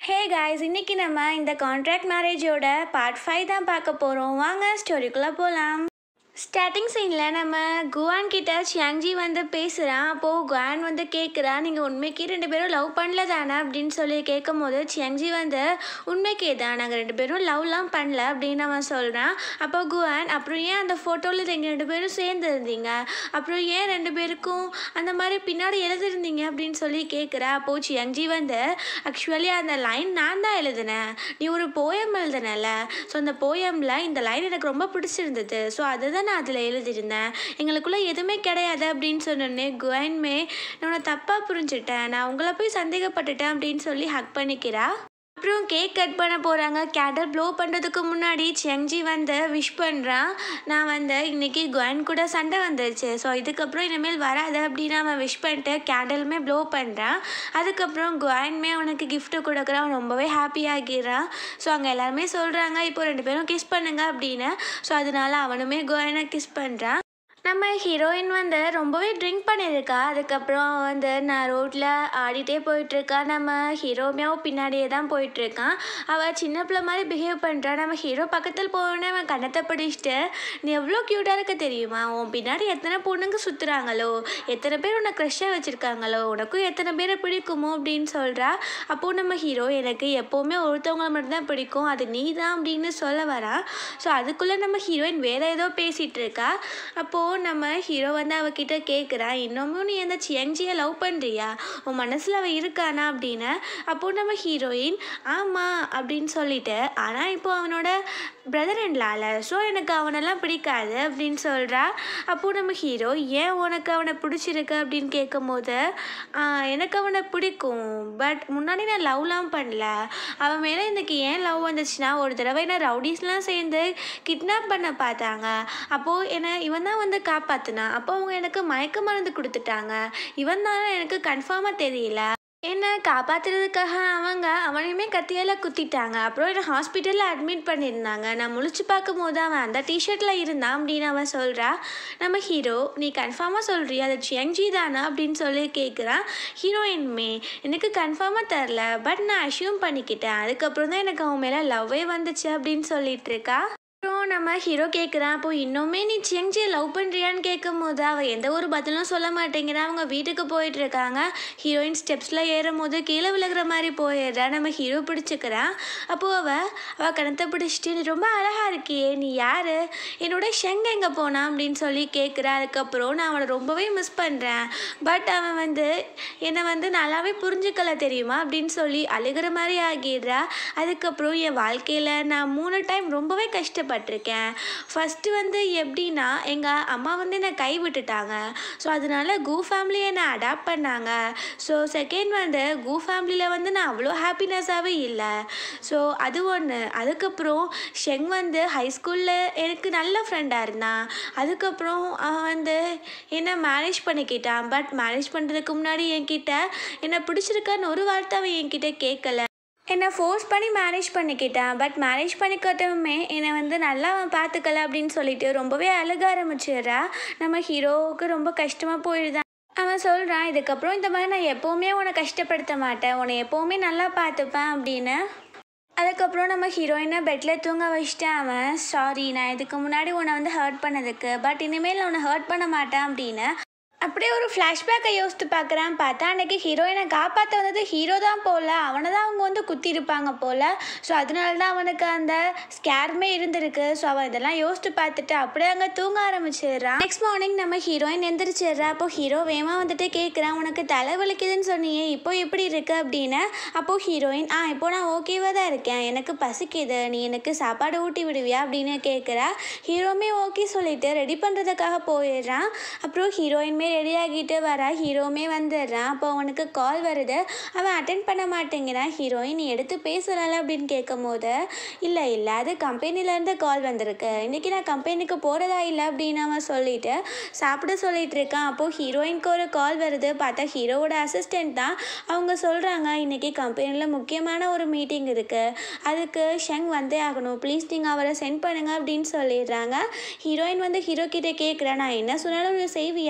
hey guys இன்னைக்கு நம்ம இந்த கான்ட்ராக்ட் மேரேஜோட பார்ட் ஃபைவ் தான் பார்க்க போகிறோம் வாங்க ஸ்டோரிக்குள்ளே போகலாம் ஸ்டார்டிங் சீனில் நம்ம குவான் கிட்ட சியாங்ஜி வந்து பேசுகிறான் அப்போது குவான் வந்து கேட்குறா நீங்கள் உண்மைக்கு ரெண்டு பேரும் லவ் பண்ணல தானே அப்படின்னு சொல்லி கேட்கும் போது சியாங்ஜி வந்து உண்மைக்கே தான் நாங்கள் ரெண்டு பேரும் லவ்லாம் பண்ணல அப்படின்னு அவன் சொல்கிறான் அப்போ குவான் அப்புறம் ஏன் அந்த ஃபோட்டோவில் நீங்கள் ரெண்டு பேரும் சேர்ந்து இருந்தீங்க அப்புறம் ஏன் ரெண்டு பேருக்கும் அந்த மாதிரி பின்னாடி எழுதிருந்தீங்க அப்படின்னு சொல்லி கேட்குறா அப்போது சியாங்ஜி வந்து ஆக்சுவலி அந்த லைன் நான் தான் எழுதினேன் நீ ஒரு போயம் எழுதினல ஸோ அந்த போயமில் இந்த லைன் எனக்கு ரொம்ப பிடிச்சிருந்தது ஸோ அதை தான் நான் அதில் எழுதியிருந்தேன் எங்களுக்குள்ளே எதுவுமே கிடையாது அப்படின்னு சொன்னோடனே குவன்மே நான் தப்பாக புரிஞ்சுட்டேன் நான் உங்களை போய் சந்தேகப்பட்டுட்டேன் அப்படின்னு சொல்லி ஹக் பண்ணிக்கிறா அப்புறம் கேக் கட் பண்ண போகிறாங்க கேண்டல் ப்ளோ பண்ணுறதுக்கு முன்னாடி செங்ஜி வந்து விஷ் பண்ணுறான் நான் வந்து இன்னைக்கு குவன் கூட சண்டை வந்துருச்சு ஸோ இதுக்கப்புறம் இனிமேல் வராது அப்படின்னு அவன் விஷ் பண்ணிட்டு கேண்டலுமே ப்ளோ பண்ணுறான் அதுக்கப்புறம் குவான்மே அவனுக்கு gift கொடுக்குறான் அவன் ரொம்பவே ஹாப்பி ஆகிடுறான் ஸோ அங்கே எல்லாருமே சொல்கிறாங்க இப்போ ரெண்டு பேரும் கிஸ் பண்ணுங்க அப்படின்னு ஸோ அதனால அவனுமே குவானை கிஸ் பண்ணுறான் நம்ம ஹீரோயின் வந்து ரொம்பவே ட்ரிங்க் பண்ணியிருக்கா அதுக்கப்புறம் அவ வந்து நான் ரோட்டில் ஆடிட்டே போயிட்டுருக்கா நம்ம ஹீரோமியாவும் பின்னாடியே தான் போயிட்டுருக்கான் அவள் சின்ன பிள்ளை மாதிரி பிஹேவ் பண்ணுறா நம்ம ஹீரோ பக்கத்தில் போனோடனே அவன் கண்ணத்தை பிடிச்சிட்டு நீ எவ்வளோ க்யூட்டாக இருக்க தெரியுமா உன் பின்னாடி எத்தனை பொண்ணுங்க சுற்றுறாங்களோ எத்தனை பேர் உன்னை க்ரஷ்ஷாக வச்சுருக்காங்களோ உனக்கும் எத்தனை பேரை பிடிக்குமோ அப்படின்னு சொல்கிறா அப்போது நம்ம ஹீரோ எனக்கு எப்போவுமே ஒருத்தவங்கள மட்டும்தான் பிடிக்கும் அது நீ தான் அப்படின்னு சொல்ல வரான் ஸோ அதுக்குள்ளே நம்ம ஹீரோயின் வேறு ஏதோ பேசிகிட்டு இருக்கா அப்போது நம்ம ஹீரோ வந்து அவகிட்ட கேட்குறா இன்னமும் நீ அந்த சியங்ஜியை லவ் பண்ணுறியா உன் மனசில் அவள் இருக்கானா அப்படின்னு அப்போது நம்ம ஹீரோயின் ஆமாம் அப்படின்னு சொல்லிட்டு ஆனால் இப்போ அவனோட பிரதர் இன்லால ஸோ எனக்கு அவனெல்லாம் பிடிக்காது அப்படின்னு சொல்கிறா அப்போது நம்ம ஹீரோ ஏன் உனக்கு அவனை பிடிச்சிருக்கு அப்படின்னு கேட்கும்போது "ஆஹ், எனக்கு அவனை பிடிக்கும் பட் முன்னாடி நான் லவ்லாம் பண்ணல அவன் மேலே எனக்கு ஏன் லவ் வந்துச்சுன்னா ஒரு தடவை என்ன ரவுடிஸ்லாம் சேர்ந்து கிட்னாப் பண்ண பார்த்தாங்க அப்போது என்னை இவன் தான் வந்து காப்பாற்றினான் அப்போ அவங்க எனக்கு மயக்க மருந்து கொடுத்துட்டாங்க இவன் தான் எனக்கு கன்ஃபார்மாக தெரியல என்னை காப்பாத்துறதுக்காக அவங்க அவனையுமே கத்தியால் குத்திட்டாங்க அப்புறம் என்னை ஹாஸ்பிட்டலில் அட்மிட் பண்ணியிருந்தாங்க நான் முழிச்சு பார்க்கும்போது அவன் அந்த டிஷர்ட்டில் இருந்தான் அப்படின்னு அவன் சொல்கிறா நம்ம ஹீரோ நீ கன்ஃபார்மாக சொல்கிறியா அது சியங்ஜி தானா அப்படின்னு சொல்லி கேட்குறான் ஹீரோயின்மே எனக்கு கன்ஃபார்மாக தெரில பட் நான் அஷ்யூம் பண்ணிக்கிட்டேன் அதுக்கப்புறம் தான் எனக்கு அவன் மேலே லவ்வே வந்துச்சு அப்படின்னு சொல்லிட்டு இருக்கா அப்புறம் நம்ம ஹீரோ கேட்குறான் அப்போ இன்னுமே நீ சியங்ஜியை லவ் பண்ணுறியான்னு கேட்கும் போது அவள் எந்த ஒரு பதிலும் சொல்ல மாட்டேங்கிறா அவங்க வீட்டுக்கு போயிட்டு இருக்காங்க ஹீரோயின் ஸ்டெப்ஸில் ஏறும் போது கீழே விழுகிற மாதிரி போயிடுறா நம்ம ஹீரோ பிடிச்சிக்கிறான் அப்போது அவள் அவள் கணத்தை பிடிச்சிட்டு நீ ரொம்ப அழகாக இருக்கியே நீ யார் என்னோட ஷெங் எங்கே போனா அப்படின்னு சொல்லி கேட்குறா அதுக்கப்புறம் நான் அவனை ரொம்பவே மிஸ் பண்ணுறேன் பட் அவன் வந்து என்னை வந்து நல்லாவே புரிஞ்சுக்கல தெரியுமா அப்படின்னு சொல்லி அழுகிற மாதிரி ஆகிடுறா அதுக்கப்புறம் என் வாழ்க்கையில் நான் மூணு டைம் ரொம்பவே கஷ்டப்பட்டிருக்கேன் ஃபஸ்ட்டு வந்து எப்படின்னா எங்கள் அம்மா வந்து என்னை கை விட்டுட்டாங்க ஸோ அதனால கூ ஃபேமிலி என்னை அடாப்ட் பண்ணாங்க ஸோ செகண்ட் வந்து கூ ஃபேமிலியில் வந்து நான் அவ்வளோ ஹாப்பினஸ்ஸாகவே இல்லை ஸோ அது ஒன்று அதுக்கப்புறம் ஷெங் வந்து ஹை ஸ்கூலில் எனக்கு நல்ல ஃப்ரெண்டாக இருந்தான் அதுக்கப்புறம் அவன் வந்து என்னை மேரேஜ் பண்ணிக்கிட்டான் பட் மேரேஜ் பண்ணுறதுக்கு முன்னாடி என்கிட்ட என்னை பிடிச்சிருக்கான்னு ஒரு வார்த்தை அவன் என்கிட்ட கேட்கல என்னை ஃபோர்ஸ் பண்ணி மேரேஜ் பண்ணிக்கிட்டான் பட் மேரேஜ் பண்ணிக்கிட்டவுமே என்னை வந்து நல்லா அவன் பார்த்துக்கல அப்படின்னு சொல்லிட்டு ரொம்பவே அழுக ஆரம்பிச்சிடுறா நம்ம ஹீரோவுக்கு ரொம்ப கஷ்டமாக போயிடுதான் அவன் சொல்கிறான் இதுக்கப்புறம் இந்த மாதிரி நான் எப்போவுமே உன்னை கஷ்டப்படுத்த மாட்டேன் உன்னை எப்போவுமே நல்லா பார்த்துப்பேன் அப்படின்னு அதுக்கப்புறம் நம்ம ஹீரோயினை பெட்டில் தூங்க வச்சிட்டேன் அவன் சாரி நான் இதுக்கு முன்னாடி உன்னை வந்து ஹர்ட் பண்ணதுக்கு பட் இனிமேல் நான் உன்னை ஹர்ட் பண்ண மாட்டேன் அப்படின்னு அப்படியே ஒரு ஃப்ளாஷ்பேக்கை யோசித்து பார்க்குறான் பார்த்தா அன்னைக்கு ஹீரோயினை காப்பாற்ற வந்தது ஹீரோ தான் போல அவனை தான் அவங்க வந்து குத்திருப்பாங்க போல் ஸோ அதனால தான் அவனுக்கு அந்த ஸ்கேருமே இருந்திருக்கு ஸோ அவன் இதெல்லாம் யோசித்து பார்த்துட்டு அப்படியே அங்கே தூங்க ஆரம்பிச்சிடுறான் நெக்ஸ்ட் மார்னிங் நம்ம ஹீரோயின் எந்திரிச்சிடுறா அப்போ ஹீரோ வேமா வந்துட்டு கேட்குறான் உனக்கு தலை வலிக்குதுன்னு சொன்னியே இப்போ எப்படி இருக்கு அப்படின்னு அப்போது ஹீரோயின் ஆ இப்போ நான் ஓகேவாக தான் இருக்கேன் எனக்கு பசிக்குது நீ எனக்கு சாப்பாடு ஊட்டி விடுவியா அப்படின்னு கேட்குறா ஹீரோமே ஓகே சொல்லிட்டு ரெடி பண்ணுறதுக்காக போயிடுறான் அப்புறம் ஹீரோயின்மே ரெடி ஆகிட்டு வரா ஹீரோமே வந்துடுறான் அப்போ அவனுக்கு கால் வருது அவன் அட்டென்ட் பண்ண மாட்டேங்கிறான் ஹீரோயின் நீ எடுத்து பேசலாம்ல அப்படின்னு கேட்கும் போது இல்லை இல்லை அது கம்பெனிலேருந்து கால் வந்திருக்கு இன்றைக்கி நான் கம்பெனிக்கு போகிறதா இல்லை அப்படின்னு அவன் சொல்லிட்டு சாப்பிட சொல்லிட்டு இருக்கான் அப்போது ஹீரோயினுக்கு ஒரு கால் வருது பார்த்தா ஹீரோவோட அசிஸ்டண்ட் தான் அவங்க சொல்கிறாங்க இன்றைக்கி கம்பெனியில் முக்கியமான ஒரு மீட்டிங் இருக்குது அதுக்கு ஷங் வந்தே ஆகணும் ப்ளீஸ் நீங்கள் அவரை சென்ட் பண்ணுங்க அப்படின்னு சொல்லிடுறாங்க ஹீரோயின் வந்து ஹீரோ கிட்ட கேட்குறா நான் என்ன சொன்னாலும் நீ செய்வியா அப்படின்னு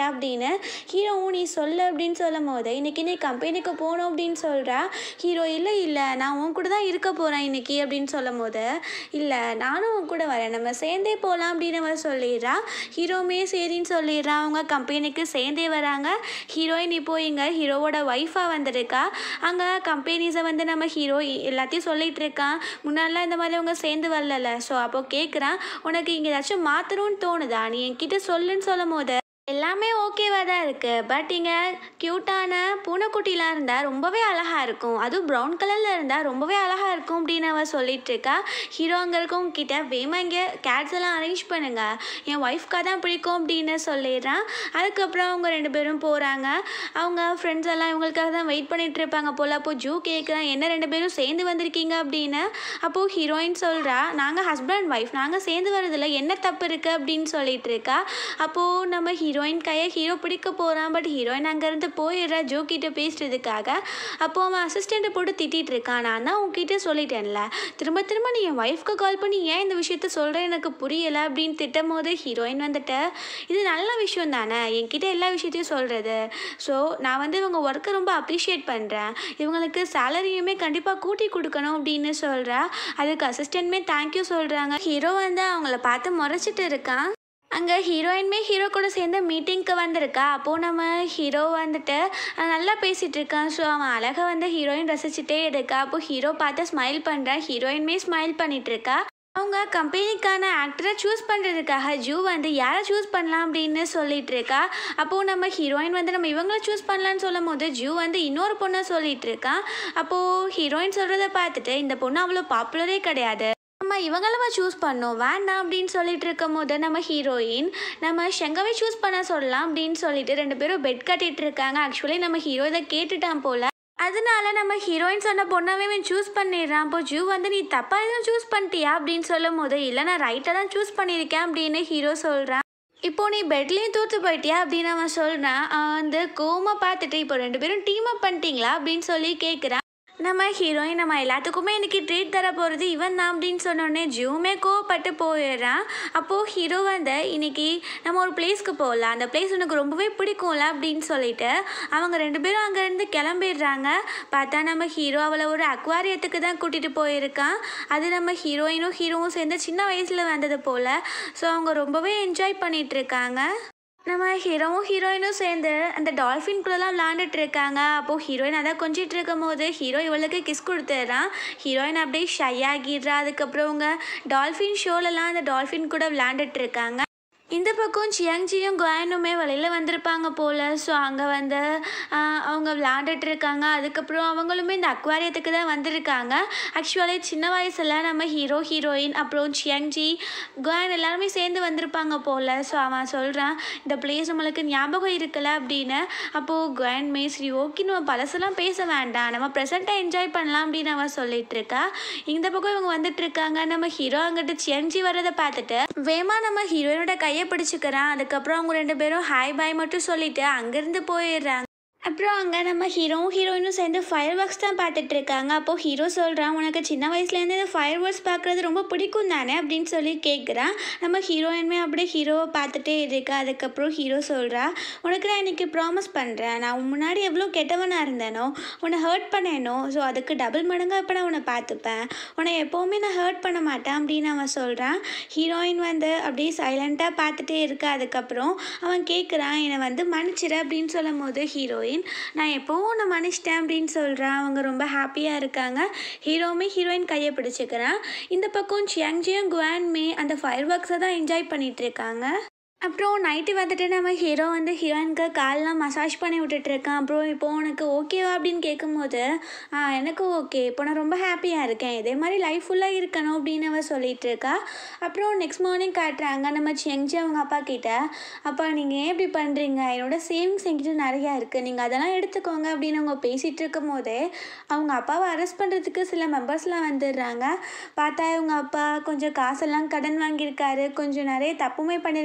ஹீரோவும் நீ சொல்லு அப்படின்னு சொல்லும் போது இன்னைக்கு நீ கம்பெனிக்கு போகணும் அப்படின்னு சொல்கிறா ஹீரோ இல்லை இல்லை நான் உன் கூட தான் இருக்க போகிறேன் இன்னைக்கு அப்படின்னு சொல்லும் போது இல்லை நானும் உன் கூட வரேன் நம்ம சேர்ந்தே போகலாம் அப்படின்னு அவ சொல்லிடுறா ஹீரோமே சரின்னு சொல்லிடுறா அவங்க கம்பெனிக்கு சேர்ந்தே வராங்க ஹீரோயின் இப்போ இங்கே ஹீரோவோட ஒய்ஃபாக வந்திருக்கா அங்கே கம்பெனிஸை வந்து நம்ம ஹீரோ எல்லாத்தையும் சொல்லிட்டு இருக்கான் முன்னாடிலாம் இந்த மாதிரி அவங்க சேர்ந்து வரல ஸோ அப்போ கேட்குறான் உனக்கு இங்கே ஏதாச்சும் மாற்றணும்னு தோணுதா நீ என்கிட்ட சொல்லுன்னு சொல்லும் போது எல்லாமே ஓகேவாக தான் இருக்குது பட் இங்கே க்யூட்டான பூனைக்குட்டிலாம் இருந்தால் ரொம்பவே அழகாக இருக்கும் அதுவும் ப்ரௌன் கலரில் இருந்தால் ரொம்பவே அழகாக இருக்கும் அப்படின்னு அவ சொல்லிட்டு இருக்கா ஹீரோ அங்கே இருக்கவங்க கிட்ட வேமா இங்கே கேட்ஸ் எல்லாம் அரேஞ்ச் பண்ணுங்க என் ஒய்ஃப்காக தான் பிடிக்கும் அப்படின்னு சொல்லிடுறான் அதுக்கப்புறம் அவங்க ரெண்டு பேரும் போகிறாங்க அவங்க ஃப்ரெண்ட்ஸ் எல்லாம் இவங்களுக்காக தான் வெயிட் பண்ணிட்டு இருப்பாங்க போல் அப்போ ஜூ கேட்குறான் என்ன ரெண்டு பேரும் சேர்ந்து வந்திருக்கீங்க அப்படின்னு அப்போது ஹீரோயின் சொல்கிறா நாங்கள் ஹஸ்பண்ட் அண்ட் ஒய்ஃப் நாங்கள் சேர்ந்து வரதில்ல என்ன தப்பு இருக்குது அப்படின்னு சொல்லிட்டு இருக்கா அப்போது நம்ம ஹீரோயின் கையை ஹீரோ பிடிக்க போகிறான் பட் ஹீரோயின் அங்கேருந்து போயிடுறா ஜோ கிட்ட பேசுறதுக்காக அப்போது அவன் அசிஸ்டண்ட்டை போட்டு திட்டிகிட்டு இருக்கான் நான் தான் உன்கிட்ட சொல்லிட்டேன்ல திரும்ப திரும்ப நீ என் ஒய்ஃப்க்கு கால் பண்ணி ஏன் இந்த விஷயத்த சொல்கிற எனக்கு புரியலை அப்படின்னு திட்டும் போது ஹீரோயின் வந்துட்டு இது நல்ல விஷயம் தானே என்கிட்ட எல்லா விஷயத்தையும் சொல்கிறது ஸோ நான் வந்து இவங்க ஒர்க்கை ரொம்ப அப்ரிஷியேட் பண்ணுறேன் இவங்களுக்கு சேலரியுமே கண்டிப்பாக கூட்டி கொடுக்கணும் அப்படின்னு சொல்கிறா அதுக்கு அசிஸ்டன்ட்மே தேங்க்யூ சொல்கிறாங்க ஹீரோ வந்து அவங்கள பார்த்து முறைச்சிட்டு இருக்கான் அங்கே ஹீரோயின்மே ஹீரோ கூட சேர்ந்து மீட்டிங்க்கு வந்திருக்கா அப்போது நம்ம ஹீரோ வந்துட்டு அஹ், நல்லா பேசிகிட்டு இருக்கான் ஸோ அவன் அழகாக வந்து ஹீரோயின் ரசிச்சுட்டே இருக்கா அப்போது ஹீரோ பார்த்து ஸ்மைல் பண்ணுறான் ஹீரோயின்மே ஸ்மைல் பண்ணிட்டு இருக்கா அவங்க கம்பெனிக்கான ஆக்டரை சூஸ் பண்ணுறதுக்காக ஜூ வந்து யாரை சூஸ் பண்ணலாம் அப்படின்னு சொல்லிட்டு இருக்கா அப்போது நம்ம ஹீரோயின் வந்து நம்ம இவங்கள சூஸ் பண்ணலான்னு சொல்லும் போது ஜூ வந்து இன்னொரு பொண்ணை சொல்லிட்டு இருக்கான் அப்போது ஹீரோயின் சொல்கிறத பார்த்துட்டு இந்த பொண்ணு அவ்வளோ பாப்புலரே கிடையாது நம்ம இவங்களவா சூஸ் பண்ணோம் வேண்டாம் அப்படின்னு சொல்லிட்டு இருக்கும் போது நம்ம ஹீரோயின் நம்ம ஷெங்கவை சூஸ் பண்ண சொல்லலாம் அப்படின்னு சொல்லிட்டு ரெண்டு பேரும் பெட் கட்டிட்டு இருக்காங்க ஆக்சுவலி நம்ம ஹீரோ இதை கேட்டுட்டான் போல அதனால நம்ம ஹீரோயின் சொன்ன பொண்ணாவே இவன் சூஸ் பண்ணிடுறான் அப்போ ஜூ வந்து நீ தப்பாக எதுவும் சூஸ் பண்ணிட்டியா அப்படின்னு சொல்லும் போது இல்லை நான் ரைட்டாக தான் சூஸ் பண்ணியிருக்கேன் அப்படின்னு ஹீரோ சொல்கிறான் இப்போ நீ பெட்லேயும் தூத்து போயிட்டியா அப்படின்னு அவன் சொல்கிறான் அவன் வந்து கோமா பார்த்துட்டு இப்போ ரெண்டு பேரும் டீம் அப் பண்ணிட்டீங்களா அப்படின்னு சொல்லி கேட்குறான் நம்ம ஹீரோயின் நம்ம எல்லாத்துக்குமே இன்னைக்கு ட்ரீட் தர போகிறது இவன் தான் அப்படின்னு சொன்னோடனே ஜூமே கோவப்பட்டு போயிடுறான் அப்போது ஹீரோ வந்து இன்னைக்கு நம்ம ஒரு பிளேஸ்க்கு போகலாம் அந்த பிளேஸ் உனக்கு ரொம்பவே பிடிக்கும்ல அப்படின்னு சொல்லிட்டு அவங்க ரெண்டு பேரும் அங்கேருந்து கிளம்பிடுறாங்க பார்த்தா நம்ம ஹீரோ அவளை ஒரு அக்வாரியத்துக்கு தான் கூட்டிகிட்டு போயிருக்கான் அது நம்ம ஹீரோயினும் ஹீரோவும் சேர்ந்து சின்ன வயசில் வந்தது போல் ஸோ அவங்க ரொம்பவே என்ஜாய் பண்ணிட்டு இருக்காங்க நம்ம ஹீரோவும் ஹீரோயினும் சேர்ந்து அந்த டால்ஃபின் கூடலாம் விளாண்டுட்டு இருக்காங்க அப்போது ஹீரோயின் அதை கொஞ்சிட்டு இருக்கும் போது ஹீரோ இவளுக்கு கிஸ் கொடுத்துட்றான் ஹீரோயின் அப்படியே ஷை ஆகிடுறா அதுக்கப்புறம் அவங்க டால்ஃபின் ஷோலலாம் அந்த டால்ஃபின் கூட விளாண்டுட்டு இருக்காங்க இந்த பக்கம் சியாங்ஜியும் குவானுமே வெளியில் வந்திருப்பாங்க போல் ஸோ அங்கே வந்து ஆஹ், அவங்க விளாண்டுட்டு இருக்காங்க அதுக்கப்புறம் அவங்களுமே இந்த அக்வாரியத்துக்கு தான் வந்திருக்காங்க ஆக்சுவலி சின்ன வயசில் நம்ம ஹீரோ ஹீரோயின் அப்புறம் சியாங்ஜி குவான் எல்லாருமே சேர்ந்து வந்திருப்பாங்க போல் ஸோ அவன் சொல்கிறான் இந்த பிளேஸ் நம்மளுக்கு ஞாபகம் இருக்குல்ல அப்படின்னு அப்போது குவான் மே சரி ஓகே நம்ம பழசெல்லாம் பேச வேண்டாம் நம்ம ப்ரெசண்ட்டாக என்ஜாய் பண்ணலாம் அப்படின்னு அவன் சொல்லிட்டு இருக்கா இந்த பக்கம் இவங்க வந்துட்டு இருக்காங்க நம்ம ஹீரோ அங்கிட்டு சியஞ்சி வர்றதை பார்த்துட்டு வேமா நம்ம ஹீரோயினோட கையை பிடிச்சிக்கிறான் அதுக்கப்புறம் அவங்க ரெண்டு பேரும் ஹாய் பாய் மட்டும் சொல்லிட்டு அங்கேருந்து போயிடுறாங்க அப்புறம் அங்கே நம்ம ஹீரோவும் ஹீரோயினும் சேர்ந்து ஃபயர் ஒர்க்ஸ் தான் பார்த்துட்டு இருக்காங்க அப்போது ஹீரோ சொல்கிறான் உனக்கு சின்ன வயசுலேருந்து இந்த ஃபயர் ஒர்க்ஸ் பார்க்குறது ரொம்ப பிடிக்கும் தானே அப்படின்னு சொல்லி கேட்குறான் நம்ம ஹீரோயினுமே அப்படியே ஹீரோவை பார்த்துட்டே இருக்கா அதுக்கப்புறம் ஹீரோ சொல்கிறா உனக்கு நான் இன்னைக்கு ப்ராமிஸ் பண்ணுறேன் நான் உன் முன்னாடி எவ்வளோ கெட்டவனாக இருந்தேனோ உன்னை ஹர்ட் பண்ணேனோ ஸோ அதுக்கு டபுள் மடங்காக இப்போ நான் உன்னை பார்த்துப்பேன் உன்னை எப்போவுமே நான் ஹர்ட் பண்ண மாட்டேன் அப்படின்னு அவன் சொல்கிறான் ஹீரோயின் வந்து அப்படியே சைலண்ட்டாக பார்த்துட்டே இருக்கா அதுக்கப்புறம் அவன் கேட்குறான் என்னை வந்து மன்னிச்சிரு அப்படின்னு சொல்லும் போது ஹீரோயின் நான் எப்போவும் உன்னை மன்னிச்சிட்டேன் அப்படின்னு சொல்கிறான் அவங்க ரொம்ப ஹாப்பியாக இருக்காங்க ஹீரோவுமே ஹீரோயின் கையை பிடிச்சிக்கிறான் இந்த பக்கம் சியாங்ஜியும் குவான்மே அந்த ஃபயர் ஒர்க்ஸை தான் என்ஜாய் பண்ணிட்டு இருக்காங்க அப்புறம் நைட்டு வந்துட்டு நம்ம ஹீரோ வந்து ஹீரோயினுக்கு கால்லாம் மசாஜ் பண்ணி விட்டுட்டு இருக்கான் அப்புறம் இப்போ உனக்கு ஓகேவா அப்படின்னு கேட்கும்போது "ஆ, எனக்கு ஓகே இப்போ நான் ரொம்ப ஹாப்பியாக இருக்கேன் இதே மாதிரி லைஃப் ஃபுல்லாக இருக்கணும் அப்படின்னு அவ சொல்லிட்டு இருக்கா அப்புறம் நெக்ஸ்ட் மார்னிங் காட்டுறாங்க நம்ம செஞ்சு அவங்க அப்பா கிட்ட அப்பா நீங்கள் ஏன் இப்படி பண்ணுறீங்க என்னோட சேவிங்ஸ் என்கிட்ட நிறையா இருக்குது நீங்கள் அதெல்லாம் எடுத்துக்கோங்க அப்படின்னு அவங்க பேசிகிட்டு இருக்கும் போதே அவங்க அப்பாவை அரெஸ்ட் பண்ணுறதுக்கு சில மெம்பர்ஸ்லாம் வந்துடுறாங்க பார்த்தா இவங்க அப்பா கொஞ்சம் காசெல்லாம் கடன் வாங்கியிருக்காரு கொஞ்சம் நிறைய தப்புமே பண்ணியிருக்காரு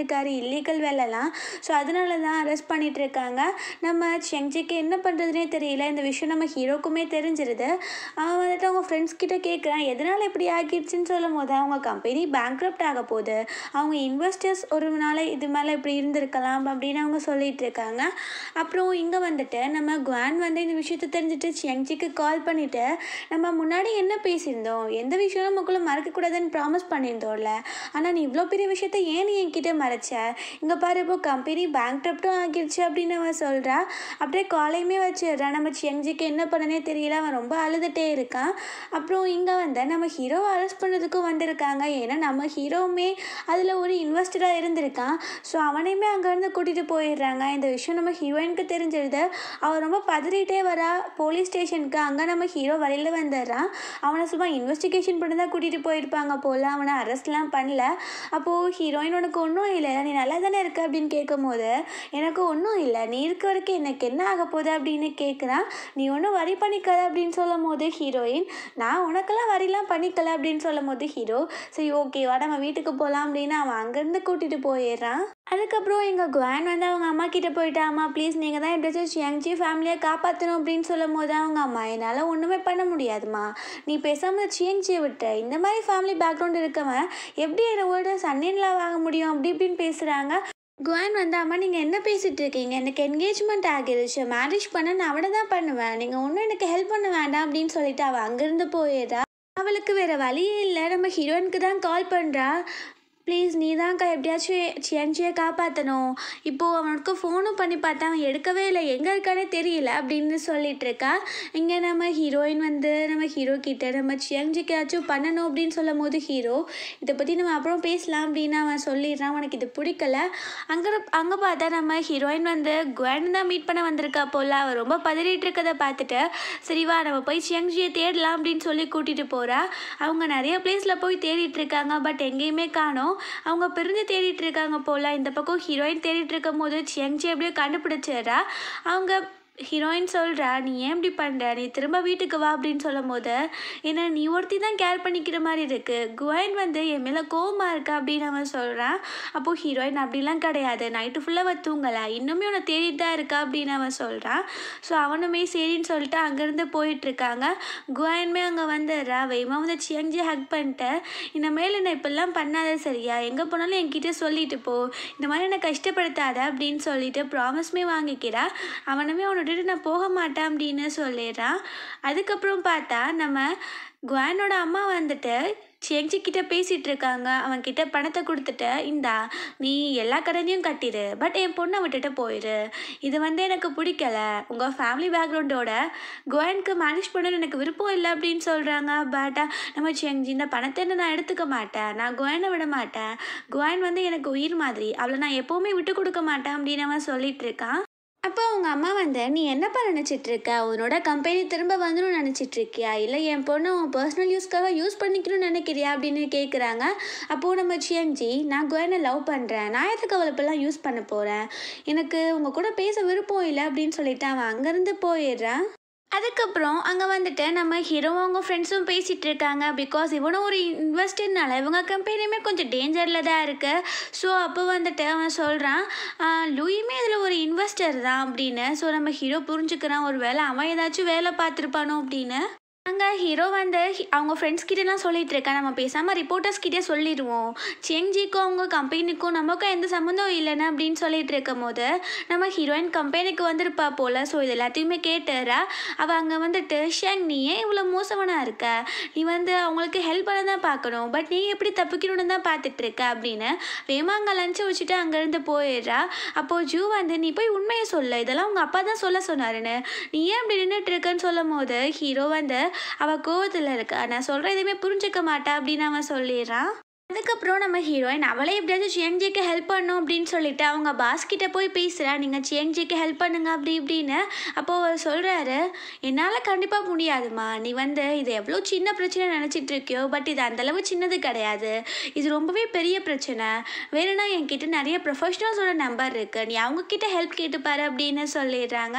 இல்லீகல் வேலைலாம் ஸோ அதனால தான் அரெஸ்ட் பண்ணிட்டு இருக்காங்க நம்ம செங்ஜிக்கு என்ன பண்ணுறதுனே தெரியல இந்த விஷயம் நம்ம ஹீரோக்குமே தெரிஞ்சிருது அவன் வந்துட்டு அவங்க ஃப்ரெண்ட்ஸ் கிட்ட கேட்குறான் எதனால் இப்படி ஆகிடுச்சின்னு சொல்லும் போது அவங்க கம்பெனி பேங்க்ரப்ட் ஆக போகுது அவங்க இன்வெஸ்டர்ஸ் ஒரு நாள் இது மேலே இப்படி இருந்திருக்கலாம் அப்படின்னு அவங்க சொல்லிட்டு இருக்காங்க அப்புறம் இங்கே வந்துட்டு நம்ம குவான் வந்து இந்த விஷயத்தை தெரிஞ்சுட்டு செங்ஜிக்கு கால் பண்ணிவிட்டு நம்ம முன்னாடி என்ன பேசியிருந்தோம் எந்த விஷயம் நமக்குள்ளே மறக்கக்கூடாதுன்னு ப்ராமிஸ் பண்ணியிருந்தோம்ல ஆனால் நீ இவ்வளோ பெரிய விஷயத்த ஏன் நீ என்கிட்ட மறைச்ச இங்கே பாரு இப்போ கம்பெனி பேங்க்ரப்டும் ஆகிடுச்சு அப்படின்னு அவன் சொல்கிறா அப்படியே காலையுமே வச்சிடுறா நம்ம செங்ஜிக்கு என்ன பண்ணனே தெரியல அவன் ரொம்ப அழுதுகிட்டே இருக்கான் அப்புறம் இங்கே வந்து நம்ம ஹீரோவை அரெஸ்ட் பண்ணுறதுக்கும் வந்திருக்காங்க ஏன்னா நம்ம ஹீரோவுமே அதில் ஒரு இன்வெஸ்டராக இருந்திருக்கான் ஸோ அவனையுமே அங்கேருந்து கூட்டிகிட்டு போயிடுறாங்க இந்த விஷயம் நம்ம ஹீரோயினுக்கு தெரிஞ்சிருது அவன் ரொம்ப பதறிட்டே வரா போலீஸ் ஸ்டேஷனுக்கு அங்கே நம்ம ஹீரோ வழியில் வந்துடுறான் அவனை சும்மா இன்வெஸ்டிகேஷன் பண்ணி தான் கூட்டிகிட்டு போயிருப்பாங்க போல் அவனை அரெஸ்ட்லாம் பண்ணல அப்போது ஹீரோயின் உனக்கு ஒன்றும் இல்லை நீ நல்லா தானே இருக்க அப்படின்னு கேட்கும்போது எனக்கு ஒன்றும் இல்லை நீ இருக்க வரைக்கும் எனக்கு என்ன ஆக போகுது அப்படின்னு கேட்குறான் நீ ஒன்றும் வரி பண்ணிக்காத அப்படின்னு சொல்லும் போது ஹீரோயின் நான் உனக்கெல்லாம் வரிலாம் பண்ணிக்கல அப்படின்னு சொல்லும் போது ஹீரோ சரி ஓகேவா நம்ம வீட்டுக்கு போகலாம் அப்படின்னு அவன் அங்கேருந்து கூட்டிகிட்டு போயிடுறான் அதுக்கப்புறம் எங்கள் குவான் வந்து அவங்க அம்மா கிட்ட போயிட்டா அம்மா ப்ளீஸ் நீங்கள் தான் எப்படியாச்சும் யங்ஜி ஃபேமிலியை காப்பாற்றணும் அப்படின்னு சொல்லும் போது அவங்க அம்மா என்னால் ஒன்றுமே பண்ண முடியாதுமா நீ பேசாமல் சியங்ஜியை விட்ட இந்த மாதிரி ஃபேமிலி பேக்ரவுண்ட் இருக்கவன் எப்படி என்னோட சன்னின்லாம் வாங்க முடியும் அப்படி இப்படின்னு பேசுகிறாங்க குவான் வந்து அம்மா நீங்கள் என்ன பேசிகிட்டு இருக்கீங்க எனக்கு என்கேஜ்மெண்ட் ஆகிருச்சு மேரேஜ் பண்ண நான் அவனை தான் பண்ணுவேன் நீங்கள் ஒன்றும் எனக்கு ஹெல்ப் பண்ண வேண்டாம் அப்படின்னு சொல்லிட்டு அவள் அங்கேருந்து போயிடுறா அவளுக்கு வேறு வழியே இல்லை நம்ம ஹீரோயினுக்கு தான் கால் பண்ணுறா ப்ளீஸ் நீ தான்க்கா எப்படியாச்சும் சியன்ச்சியை காப்பாற்றணும் இப்போது அவனுக்கு ஃபோனும் பண்ணி பார்த்தா அவன் எடுக்கவே இல்லை எங்கே இருக்கானே தெரியல அப்படின்னு சொல்லிட்டு இருக்கா இங்கே நம்ம ஹீரோயின் வந்து நம்ம ஹீரோ கிட்ட நம்ம சியன்ஜிக்காச்சும் பண்ணணும் அப்படின்னு சொல்லும் போது ஹீரோ இதை பற்றி நம்ம அப்புறம் பேசலாம் அப்படின்னு அவன் சொல்லிடுறான் உனக்கு இது பிடிக்கல அங்கே அங்கே பார்த்தா நம்ம ஹீரோயின் வந்து குவன் தான் மீட் பண்ண வந்திருக்கா போல அவள் ரொம்ப பதறிட்டு இருக்கதை பார்த்துட்டு சரி வா நம்ம போய் சியங்ஜியை தேடலாம் அப்படின்னு சொல்லி கூட்டிகிட்டு போகிறா அவங்க நிறைய பிளேஸில் போய் தேடிட்டு இருக்காங்க பட் எங்கேயுமே காணோம் அவங்க பிரிஞ்சு தேடிட்டு இருக்காங்க போல் இந்த பக்கம் ஹீரோயின் தேடிட்டு இருக்கும் போது சியங்ஜி எப்படியோ கண்டுபிடிச்சிடுறா அவங்க ஹீரோயின் சொல்கிறா நீ ஏன் இப்படி பண்ணுற நீ திரும்ப வீட்டுக்கு வா அப்படின்னு சொல்லும் போது ஏன்னா நீ ஒருத்தி தான் கேர் பண்ணிக்கிற மாதிரி இருக்குது குவைன் வந்து என் மேலே கோவமாக இருக்கா அப்படின்னு அவன் சொல்கிறான் அப்போது ஹீரோயின் அப்படிலாம் கிடையாது நைட்டு ஃபுல்லாக அவள் தூங்கலை இன்னுமே உன்னை தேடிட்டு தான் இருக்கா அப்படின்னு அவன் சொல்கிறான் ஸோ அவனுமே சரின்னு சொல்லிட்டு அங்கேருந்து போயிட்டுருக்காங்க குவைனுமே அங்கே வந்துடுறா வேகமாக வந்து சியங்ஜி ஹக் பண்ணிட்டு இனிமேல் என்ன இப்படிலாம் பண்ணாத சரியா எங்கே போனாலும் என்கிட்ட சொல்லிட்டு போ இந்த மாதிரி என்னை கஷ்டப்படுத்தாத அப்படின்னு சொல்லிட்டு ப்ராமிஸ்மே வாங்கிக்கிறா அவனுமே அவனை விட்டுட்டு நான் போக மாட்டேன் அப்படின்னு சொல்லிடுறான் அதுக்கப்புறம் பார்த்தா நம்ம குவானோட அம்மா வந்துட்டு செஞ்சி கிட்ட பேசிகிட்டு இருக்காங்க அவன் கிட்ட பணத்தை கொடுத்துட்டு இந்தா நீ எல்லா கடனையும் கட்டிடு பட் என் பொண்ணை விட்டுட்டு போயிடு இது வந்து எனக்கு பிடிக்கல உங்கள் ஃபேமிலி பேக்ரவுண்டோட குவானுக்கு மேனேஜ் பண்ணணும்னு எனக்கு விருப்பம் இல்லை அப்படின்னு சொல்கிறாங்க பட் நம்ம செஞ்சி இந்த பணத்தை நான் எடுத்துக்க மாட்டேன் நான் குவானை விட மாட்டேன் குவான் வந்து எனக்கு உயிர் மாதிரி அவளை நான் எப்போவுமே விட்டு கொடுக்க மாட்டேன் அப்படின்னு அவன் சொல்லிட்டு இருக்கான் அப்போ அவங்க அம்மா வந்து நீ என்னப்பா நினச்சிட்டு இருக்க உன்னோட கம்பெனி திரும்ப வந்துடும் நினச்சிட்டு இருக்கியா இல்லை என் பொண்ணு உன் பர்சனல் யூஸ்க்காக யூஸ் பண்ணிக்கணும்னு நினைக்கிறியா அப்படின்னு கேட்குறாங்க அப்போது நம்ம சியன்ஜி நான் குவனை லவ் பண்ணுறேன் நான் எதுக்கு அவளை இப்பெல்லாம் யூஸ் பண்ண போகிறேன் எனக்கு உங்கள் கூட பேச விருப்பம் இல்லை அப்படின்னு சொல்லிட்டு அவன் அங்கேருந்து போயிடுறான் அதுக்கப்புறம் அங்கே வந்துட்டு நம்ம ஹீரோவும் அவங்க ஃப்ரெண்ட்ஸும் பேசிகிட்டு இருக்காங்க பிகாஸ் இவனும் ஒரு இன்வெஸ்டர்னால இவங்க கம்பெனியுமே கொஞ்சம் டேஞ்சரில் தான் இருக்குது ஸோ அப்போ வந்துட்டு அவன் சொல்கிறான் லூயுமே இதில் ஒரு இன்வெஸ்டர் தான் அப்படின்னு ஸோ நம்ம ஹீரோ புரிஞ்சுக்கிறான் ஒரு வேளை அவன் ஏதாச்சும் வேலை பார்த்துருப்பானோ அப்படின்னு அங்கே ஹீரோ வந்து ஹி- அவங்க ஃப்ரெண்ட்ஸ் கிட்டலாம் சொல்லிட்டு இருக்கேன் நம்ம பேசாமல் ரிப்போர்ட்டர்ஸ் கிட்டே சொல்லிடுவோம் செங்ஜிக்கும் அவங்க கம்பெனிக்கும் நமக்கும் எந்த சம்மந்தம் இல்லைன்னு அப்படின்னு சொல்லிட்டு இருக்கும் போது நம்ம ஹீரோயின் கம்பெனிக்கு வந்திருப்பா போல் ஸோ இது எல்லாத்தையுமே கேட்டுறா அவள் அங்கே வந்துட்டு ஷேங் நீ ஏன் இவ்வளோ மோசமானா இருக்க நீ வந்து அவங்களுக்கு ஹெல்ப் பண்ண தான் பார்க்கணும் பட் நீ எப்படி தப்பிக்கணும்னு தான் பார்த்துட்டு இருக்க அப்படின்னு வேமா அங்கே லஞ்சை வச்சுட்டு அங்கேருந்து போயிடுறா அப்போது ஜூ வந்து நீ போய் உண்மையை சொல்ல இதெல்லாம் உங்கள் அப்பா தான் சொல்ல சொன்னாருன்னு நீ ஏன் இப்படி நின்றுட்டு இருக்கன்னு சொல்லும் போது ஹீரோ வந்து அவள் கோவத்தில் இருக்கா நான் சொல்கிற எதுவுமே புரிஞ்சுக்க மாட்டா அப்படின்னு அவன் சொல்லிடுறான் அதுக்கப்புறம் நம்ம ஹீரோயின் அவளே எப்படியாச்சும் சியங்ஜிக்கு ஹெல்ப் பண்ணும் அப்படின்னு சொல்லிட்டு அவங்க பாஸ் கிட்ட போய் பேசுகிறா நீங்கள் சியங்ஜிக்கு ஹெல்ப் பண்ணுங்க அப்படி இப்படின்னு அப்போது அவர் சொல்கிறாரு என்னால் கண்டிப்பாக முடியாதுமா நீ வந்து இது எவ்வளோ சின்ன பிரச்சனை நினச்சிட்டு இருக்கியோ பட் இது அந்தளவு சின்னது கிடையாது இது ரொம்பவே பெரிய பிரச்சனை வேணும்னா என்கிட்ட நிறைய ப்ரொஃபஷனல்ஸோட நம்பர் இருக்குது நீ அவங்க கிட்ட ஹெல்ப் கேட்டுப்பாரு அப்படின்னு சொல்லிடுறாங்க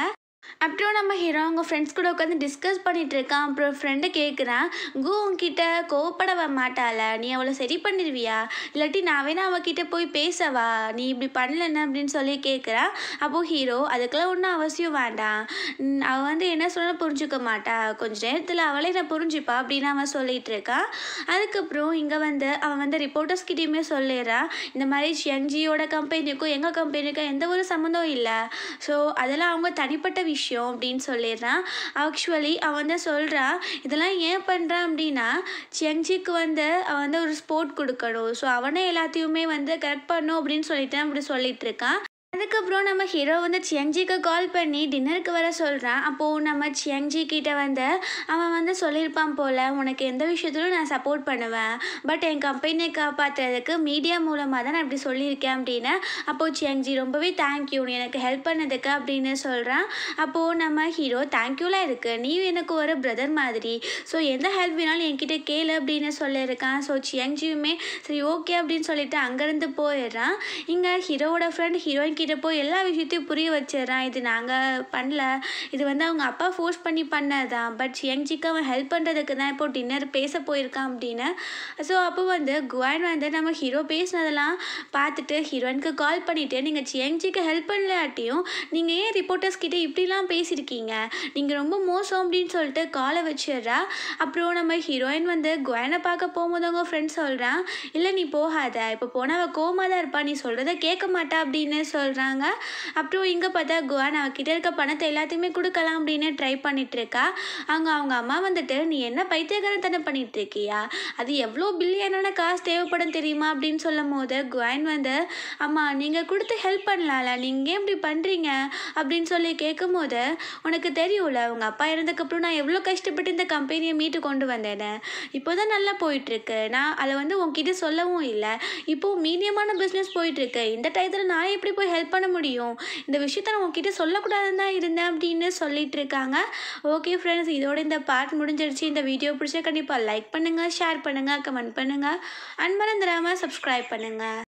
அப்புறம் நம்ம ஹீரோ அவங்க ஃப்ரெண்ட்ஸ் கூட உட்காந்து டிஸ்கஸ் பண்ணிட்டு இருக்கான் அப்புறம் ஃப்ரெண்டை கேட்குறான் கு உன்கிட்ட கோவப்பட வ மாட்டாள நீ அவளை சரி பண்ணிடுவியா இல்லாட்டி நான் வேணா அவகிட்ட போய் பேசவா நீ இப்படி பண்ணலன்னு அப்படின்னு சொல்லி கேட்குறான் அப்போது ஹீரோ அதுக்கெல்லாம் ஒன்றும் அவசியம் வேண்டாம் ம், அவ வந்து என்ன சொன்னாலும் புரிஞ்சுக்க மாட்டா கொஞ்ச நேரத்தில் அவளே நான் புரிஞ்சுப்பா அப்படின்னு அவன் சொல்லிட்டு இருக்கான் அதுக்கப்புறம் இங்கே வந்து அவன் வந்து ரிப்போர்ட்டர்ஸ் கிட்டேயுமே சொல்லிடுறான் இந்த மாதிரி ஷியங்ஜியோட கம்பெனிக்கும் எங்கள் கம்பெனிக்கும் எந்த ஒரு சம்மந்தம் இல்லை ஸோ அதெல்லாம் அவங்க தனிப்பட்ட விஷயம் அப்படின்னு சொல்லிடுறான் ஆக்சுவலி அவன் வந்து சொல்கிறான் இதெல்லாம் ஏன் பண்ணுறான் அப்படின்னா சியங்ஜிக்கு வந்து அவன் வந்து ஒரு ஸ்போர்ட் கொடுக்கணும் ஸோ அவனே எல்லாத்தையுமே வந்து கரெக்ட் பண்ணும் அப்படின்னு சொல்லிட்டு அப்படி சொல்லிட்டு இருக்கான் அதுக்கப்புறம் நம்ம ஹீரோ வந்து சியங்ஜிக்கு கால் பண்ணி டின்னருக்கு வர சொல்கிறான் அப்போது நம்ம சியங்ஜி கிட்ட வந்து அவன் வந்து சொல்லியிருப்பான் போல் உனக்கு எந்த விஷயத்திலும் நான் சப்போர்ட் பண்ணுவேன் பட் என் கம்பெனியை காப்பாற்றுறதுக்கு மீடியா மூலமாக தான் நான் இப்படி சொல்லியிருக்கேன் அப்படின்னு அப்போது சியங்ஜி ரொம்பவே தேங்க்யூ நீ எனக்கு ஹெல்ப் பண்ணதுக்கு அப்படின்னு சொல்கிறான் அப்போது நம்ம ஹீரோ தேங்க்யூலாம் இருக்குது நீ எனக்கு ஒரு பிரதர் மாதிரி ஸோ எந்த ஹெல்ப் வேணாலும் என்கிட்ட கேளு அப்படின்னு சொல்லியிருக்கான் ஸோ சியங்ஜியுமே சரி ஓகே அப்படின்னு சொல்லிட்டு அங்கேருந்து போயிடுறான் இங்கே ஹீரோவோட ஃப்ரெண்ட் ஹீரோயின் கிட்ட போய் எல்லா விஷயத்தையும் புரிய வச்சிடுறான் இது நாங்கள் பண்ணல இது வந்து அவங்க அப்பா ஃபோர்ஸ் பண்ணி பண்ணதான் பட் சியங்ஜிக்கு அவன் ஹெல்ப் பண்ணுறதுக்கு தான் இப்போ டின்னர் பேச போயிருக்கான் அப்படின்னு ஸோ அப்போ வந்து குவான் வந்து நம்ம ஹீரோ பேசினதெல்லாம் பார்த்துட்டு ஹீரோயினுக்கு கால் பண்ணிவிட்டு நீங்கள் சியங்ஜிக்கு ஹெல்ப் பண்ணலாட்டியும் நீங்கள் ஏன் ரிப்போர்ட்டர்ஸ் கிட்ட இப்படிலாம் பேசியிருக்கீங்க நீங்கள் ரொம்ப மோசம் அப்படின்னு சொல்லிட்டு காலை வச்சிடுறா அப்புறம் நம்ம ஹீரோயின் வந்து குவானை பார்க்க போகும்போது அவங்க ஃப்ரெண்ட் சொல்கிறான் இல்லை நீ போகாத இப்போ போனால் அவள் கோமா தான் இருப்பா நீ சொல்கிறத கேட்க மாட்டா அப்படின்னு சொல்கிறாங்க அப்புறம் இங்கே பார்த்தா குவான் அவகிட்ட இருக்க பணத்தை எல்லாத்தையுமே கொடுக்கலாம் அப்படின்னு ட்ரை பண்ணிட்டு இருக்கா அவங்க அவங்க அம்மா வந்துட்டு நீ என்ன பைத்தியக்காரத்தனம் பண்ணிட்டு இருக்கியா அது எவ்வளோ பில்லியனான காசு தேவைப்படும் தெரியுமா அப்படின்னு சொல்லும் போது குவான் வந்து அம்மா நீங்கள் கொடுத்து ஹெல்ப் பண்ணலாம்ல நீங்கள் ஏன் இப்படி பண்ணுறீங்க அப்படின்னு சொல்லி கேட்கும் போது உனக்கு தெரியும்ல உங்கள் அப்பா இறந்ததுக்கப்புறம் நான் எவ்வளோ கஷ்டப்பட்டு இந்த கம்பெனியை மீட்டு கொண்டு வந்தேன்னு இப்போ தான் நல்லா போயிட்டுருக்கு நான் அதை வந்து உன்கிட்ட சொல்லவும் இல்லை இப்போது மீடியமான பிஸ்னஸ் போயிட்டுருக்கு இந்த டயத்தில் நான் எப்படி போய் ஹெல்ப் பண்ண முடியும் இந்த விஷயத்த நான் உன்கிட்ட சொல்லக்கூடாதுன்னு தான் இருந்தேன் அப்படின்னு சொல்லிட்டு இருக்காங்க ஓகே ஃப்ரெண்ட்ஸ் இதோட இந்த பார்ட் முடிஞ்சிருச்சு இந்த வீடியோ பிடிச்சா கண்டிப்பாக லைக் பண்ணுங்கள் ஷேர் பண்ணுங்கள் கமெண்ட் பண்ணுங்கள் அண்ட் மறந்துடாமல் சப்ஸ்கிரைப் பண்ணுங்கள்